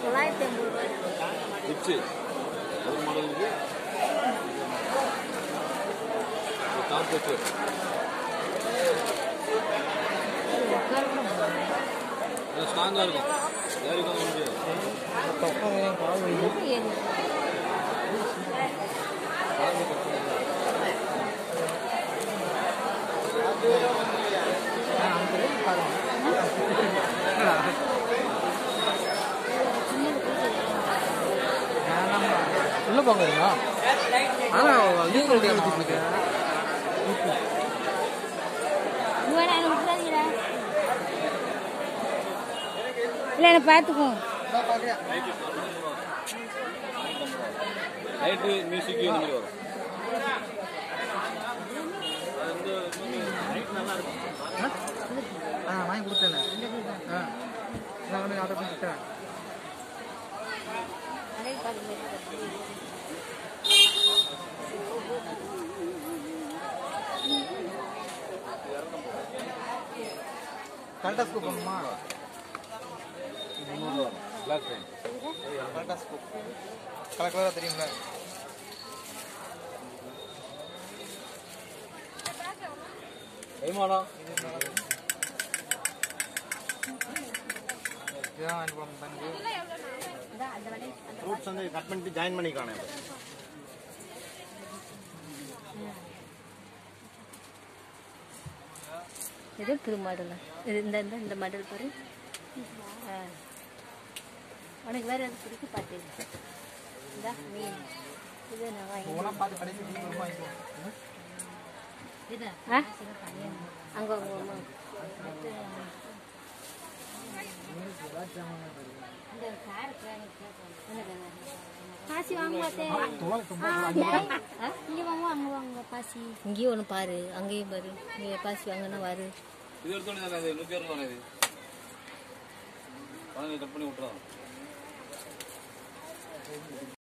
தொள்ளாயிரத்தி ஐம்பது ரூபாய் ரிச்சு ஒரு மாடல் இருக்கு டாப் வச்சு உட்கார கூட முடியாது. ஸ்ட்ராங்காக இருக்கும் ஏறி உட்காந்து முடியாது இது ஏழு. சின்னது கொடுத்து உள்ள போங்க இருங்க ஆனா யூஸ் முடியாது நீ வேணா எனக்கு விட்டுறாதீங்கடா இல்லை என்ன பார்த்துக்கோ லைட்டு மியூசிக் இந்த மாதிரி வரும் ஆ வாங்கி கொடுத்தேன் ஆ நான் வந்து ஆர்டர் பண்ணி கொடுத்தேன் அதே பார்த்து கரெக்டாக ஸ்கூப் பண்ணுமா பிளாக் பெயிண்ட் கரெக்டாக ஸ்கூப் கலர் கலராக தெரியுங்களா கைமாடா இதுதான் வாங்கி போகணும் தங்கி அந்த வடை ஃப்ரூட்ஸ் வந்து கட் பண்ணிட்டு ஜாயின் பண்ணிக்கானே இது புது மாடல் இது இந்த இந்த இந்த மாடல் பாரு ஆ உனக்கு வேற எது பிடிக்கும் பார்த்து இந்த மீன் இது நான் வாங்கி ஒவ்வொன்றா பார்த்து கடைசி டீ ரொம்ப வாங்கிக்குவோம் இது ஆ அங்கே அங்கே பாசி வாங்க மாட்டேன் இங்கே வாங்க அங்கே வாங்க பாசி இங்கேயும் ஒன்று பாரு அங்கேயும் பாரு இங்கே பாசி வாங்கினா வாரு இது எடுத்தோடனே தானே இது நூற்றி அறுபது இது பணம் கட் பண்ணி விட்டுறோம்